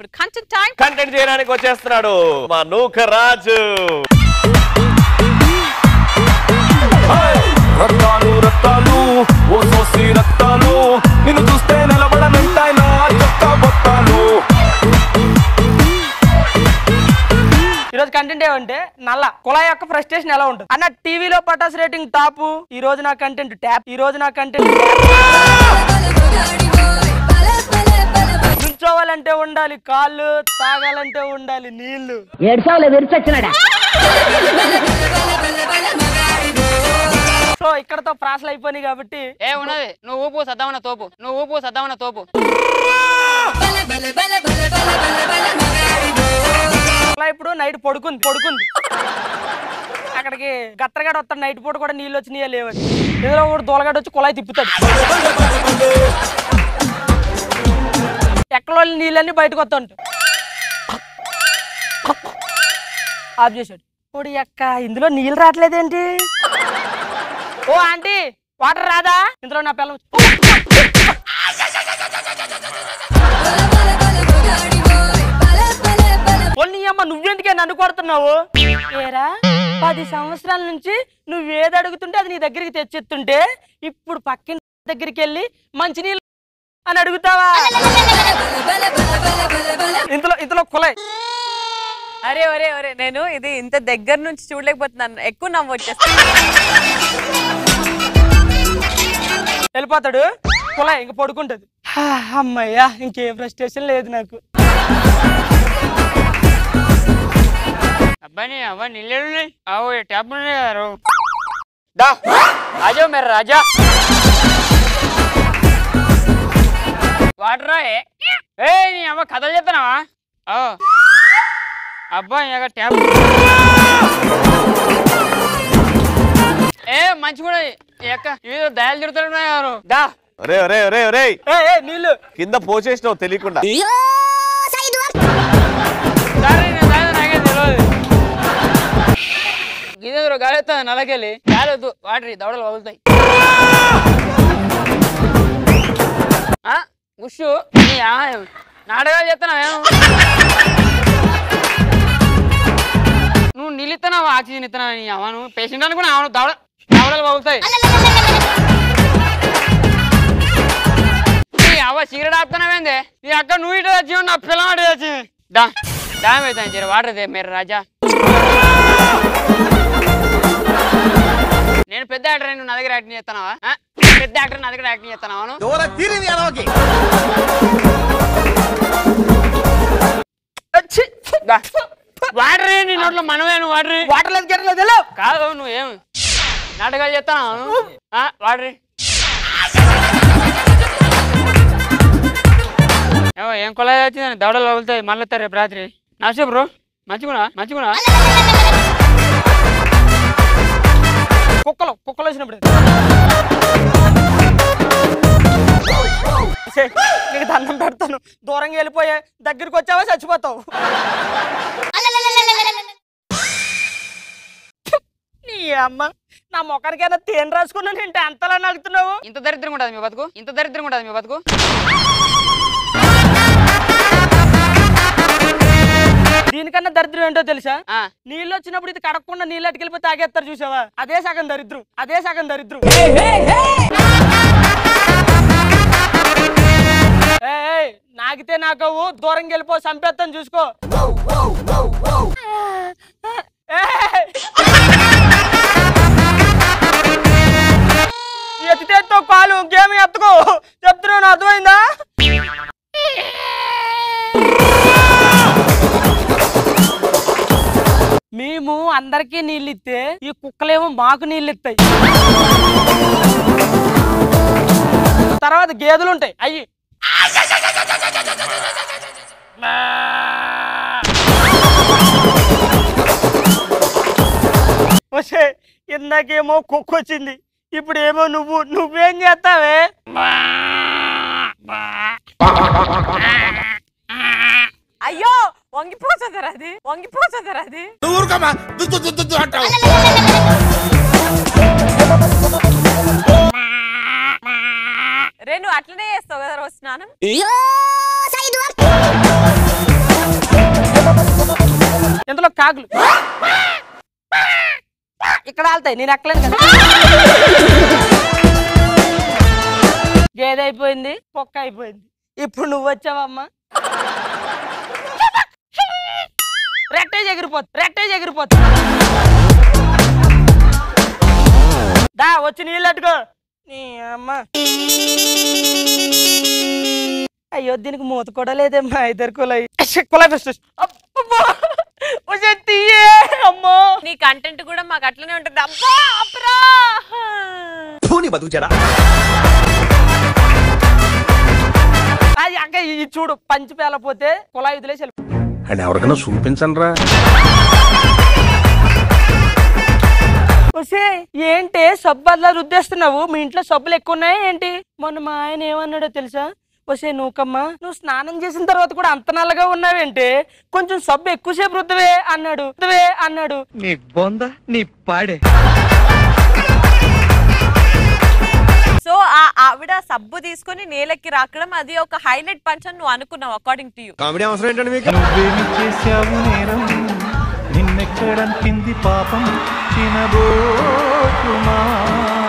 ఇప్పుడు కంచెన్ time content చేయడానికి వచ్చేస్తున్నాడు మా నూకరాజు రక్తాలు రక్తాలు ఓ సోసి రక్తాలు నిన్ను చూస్తే నిలబడనంటాయి నా చొక్కా బొత్తాలు ఈరోజు కంటెంట్ ఏమంటే నల్ల కుళాయి యొక్క ఫ్రస్ట్రేషన్ ఎలా ఉంటుంది అన్న టీవీలో పటాస్ రేటింగ్ టాప్ ఈ రోజు నా కంటెంట్ ట్యాప్ ఈ రోజు నా కంటెంట్ నుంచోవాలంటే ఉండాలి కాళ్ళు తాగాలంటే ఉండాలి నీళ్లు ఏడ్చావులే విరిచొచ్చినాడా సో ఇక్కడతో ప్రాసలు అయిపోయినాయి కాబట్టి ఏ ఉన్నది నువ్వు ఊపు సద్దామన్న తోపు నువ్వు ఊపు సద్దామన్న తోపు అలా ఇప్పుడు నైట్ పడుకుంది పడుకుంది అక్కడికి గత్తరగాడు వస్తాడు నైట్ పూట కూడా నీళ్ళు వచ్చి నీళ్ళు లేవని ఏదో ఒకటి దూలగాడు వచ్చి కుళాయి తిప్పుతాడు ఎక్కడో నీళ్ళన్నీ బయటకు వస్తా ఉంటాయి ఆఫ్ చేశాడు ఇప్పుడు అక్క ఇందులో నీళ్ళు రావట్లేదేంటి ఓ ఆంటీ వాటర్ రాదా ఇందులో నా పిల్ల నీ అమ్మ నువ్వెందుకే నన్ను కొడుతున్నావు ఏరా పది సంవత్సరాల నుంచి నువ్వు ఏది అడుగుతుంటే అది నీ దగ్గరికి తెచ్చిస్తుంటే ఇప్పుడు పక్కింటి దగ్గరికి వెళ్ళి మంచినీళ్ళు అని అడుగుతావా ఇంతలో ఇంతలో కులాయి అరే ఒరే ఒరే నేను ఇది ఇంత దగ్గర నుంచి చూడలేకపోతున్నాను ఎక్కువ నవ్వు వచ్చేస్తుంది వెళ్ళిపోతాడు కులాయి ఇంక పడుకుంటది హా, అమ్మయ్యా ఇంకే ఫ్రస్ట్రేషన్ లేదు నాకు అబ్బాయి అవ్వ నీళ్ళు ఆవు ట్యాప్ గారు దా రాజా మేర రాజా వాటర్ ఏ ఏ నీ అవ్వ కథలు చెప్తున్నావా ఓ అబ్బాయి ఇక ట్యాప్ ఏ మంచి కూడా ఈ యొక్క ఏదో దయాలు తిరుగుతున్నాయి గారు దా ఒరే ఒరే ఒరే ఒరే ఏ ఏ నీళ్ళు కింద పోసేసినావు తెలియకుండా సరే నేను తాగను, నాకేం తెలియదు గిదెదురు గాలి వస్తుంది నల్లకెళ్ళి గాలి వద్దు వాటర్ ఈ దవడలు వదులుతాయి ఆ, గుషు నీ ఆ- నాటకాలు చెప్తున్నావేమో నువ్వు నీళ్ళు ఇస్తున్నావు ఆక్సిజన్ ఇస్తున్నావు నీ అమ్మ నువ్వు పేషెంట్ అనుకున్నా అవును దవడ దవడలు వదులుతాయి నీ అవ్వ సిగరెట్ ఆపుతున్నావేంది నీ అక్క నువ్వు ఇటు వచ్చి నా పిల్లం అటు వచ్చి దా డామ్ అవుతాను జర వాటర్ దే మీరు రాజా నేను పెద్ద యాక్టర్ నువ్వు నా దగ్గర యాక్టింగ్ చేస్తున్నావా ఆ? పెద్ద యాక్టర్ నా దగ్గర యాక్టింగ్ చేస్తున్నావా నువ్వు? ఛీ! దా. వాటర్ ఏ నీ నోట్లో మనమే నువ్వు వాటర్ ఏ. వాటర్ లేదు గెట్టలేదు వెళ్ళు. కాదు నువ్వేం నాటకాలు చేస్తున్నావా నువ్వు? ఆ, వాటర్ ఏ. ఏమో ఏం కొలాయి వచ్చిందని దవడలు వదులుతాయి మళ్ళీ వస్తారు రేపు రాత్రి నాశే బ్రో మంచిగునా మంచిగునా కుక్కలు కుక్కలు వచ్చినప్పుడు ఛే, నీకు దండం పెడతాను దూరంగా వెళ్ళిపోయే దగ్గరికి వచ్చావా చచ్చిపోతావు నీ అమ్మ నా మొక్కడికైనా తేనె రాసుకున్నాను ఏంటి అంతలా నలుగుతున్నావు ఇంత దరిద్రంగా ఉంటుంది మీ బతుకు ఇంత దరిద్రంగా ఉంటుంది మీ బతుకు దీనికన్నా దరిద్రం ఏంటో తెలుసా ఆ, నీళ్ళు వచ్చినప్పుడు ఇది కడగకుండా నీళ్ళు అటుకెళ్ళిపోయి తాగేస్తారు చూసావా అదే సగం దరిద్రం అదే సగం దరిద్రం ఏయ్, ఏయ్, నాకితే నాకవు దూరంగా వెళ్ళిపో చంపేస్తాను చూసుకో ఏయ్. ఎత్తితే ఎత్తో కాలు ఇంకేమి ఎత్తుకో చెప్తున్నాను అర్థమైందా మేము అందరికీ నీళ్ళు ఇస్తే ఈ కుక్కలేమో మాకు నీళ్ళు ఇస్తాయి తర్వాత గేదెలు ఉంటాయి అయ్యి వచ్చే ఇందాకేమో కుక్క వచ్చింది ఇప్పుడు ఏమో నువ్వు నువ్వేం చేస్తావే అయ్యో వంగిపోతుందరా అది వంగిపోతుందరా అది రే నువ్వు అట్లనే చేస్తావు కదా రోజు స్నానం ఇందులో కాకులు ఇక్కడ ఆళ్తాయి నేను ఎక్కలేను కదా గేదె అయిపోయింది పొక్క అయిపోయింది ఇప్పుడు నువ్వు వచ్చావమ్మా రెట్టేజ్ ఎగిరిపోతుంది రెట్టేజ్ ఎగిరిపోతుంది దా వచ్చి నీళ్ళు అట్టుకో నీ అమ్మ అయ్యో దీనికి మూత కూడా లేదే మా ఇద్దరు కులాయి కులాయి ఫస్ట్ తీయే అమ్మో నీ కంటెంట్ కూడా మాకు అట్లనే ఉంటుంది అబ్బా అబ్బరా అది అక్క ఇది చూడు పంచి పేలపోతే కులాయి వదిలేసి వెళ్ళిపో. అండ్ ఎవరికైనా చూపించండి రా ఒసే ఏంటి సబ్బు అలా రుద్దేస్తున్నావు మీ ఇంట్లో సబ్బులు ఎక్కువ ఉన్నాయి ఏంటి మొన్న మా ఆయన ఏమన్నాడో తెలుసా ఒసే నూకమ్మ నువ్వు స్నానం చేసిన తర్వాత కూడా అంత నల్లగా ఉన్నావేంటి కొంచెం సబ్బు ఎక్కువసేపు రుద్దవే అన్నాడు రుద్దవే అన్నాడు నీ బొంద నీ పాడే సో ఆ ఆవిడ సబ్బు తీసుకొని నేలకి రాకడం అది ఒక హైలైట్ పంచ్ అని నువ్వు అనుకున్నావు అకార్డింగ్ టు యూ కామెడీ అవసరం ఏంటండి మీకు నువ్వేమి చేశావు నేరం నిన్నెక్కడంటింది పాపం చినబోకుమా